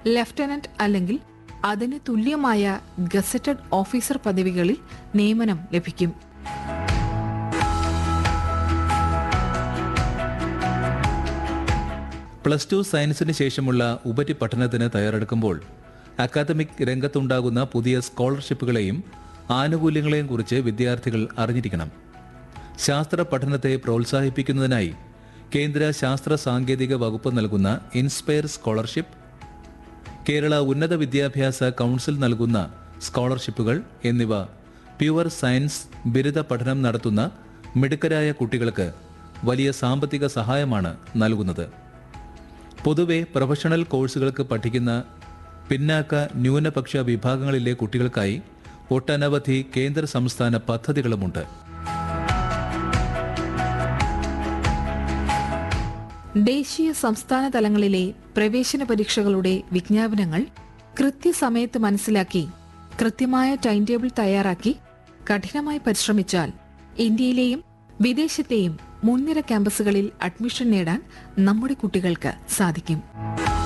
lieutenant അല്ലെങ്കിൽ അതിന് തുല്യമായ ഗസറ്റഡ് ഓഫീസർ പദവികളിൽ നിയമനം ലഭിക്കും പ്ലസ് ടു സയൻസിന് ശേഷമുള്ള ഉപരിപഠനത്തിന് തയ്യാറെടുക്കുമ്പോൾ അക്കാദമിക് രംഗത്തുണ്ടാകുന്ന പുതിയ സ്കോളർഷിപ്പുകളെയും ആനുകൂല്യങ്ങളെയും കുറിച്ച് വിദ്യാർത്ഥികൾ അറിഞ്ഞിരിക്കണം ശാസ്ത്ര പഠനത്തെ പ്രോത്സാഹിപ്പിക്കുന്നതിനായി കേന്ദ്ര ശാസ്ത്ര സാങ്കേതിക വകുപ്പ് നൽകുന്ന ഇൻസ്പയർ സ്കോളർഷിപ്പ് കേരള ഉന്നത വിദ്യാഭ്യാസ കൗൺസിൽ നൽകുന്ന സ്കോളർഷിപ്പുകൾ എന്നിവ പ്യുവർ സയൻസ് ബിരുദ പഠനം നടത്തുന്ന മിടുക്കരായ കുട്ടികൾക്ക് വലിയ സാമ്പത്തിക സഹായമാണ് നൽകുന്നത് പൊതുവെ പ്രൊഫഷണൽ കോഴ്സുകൾക്ക് പഠിക്കുന്ന പിന്നാക്ക ന്യൂനപക്ഷ വിഭാഗങ്ങളിലെ കുട്ടികൾക്കായി ഒട്ടനവധി കേന്ദ്ര സംസ്ഥാന പദ്ധതികളുമുണ്ട് ദേശീയ സംസ്ഥാന തലങ്ങളിലെ പ്രവേശന പരീക്ഷകളുടെ വിജ്ഞാപനങ്ങൾ കൃത്യസമയത്ത് മനസ്സിലാക്കി കൃത്യമായ ടൈം ടേബിൾ തയ്യാറാക്കി കഠിനമായി പരിശ്രമിച്ചാൽ ഇന്ത്യയിലെയും വിദേശത്തെയും മുൻനിര ക്യാമ്പസുകളിൽ അഡ്മിഷൻ നേടാൻ നമ്മുടെ കുട്ടികൾക്ക് സാധിക്കും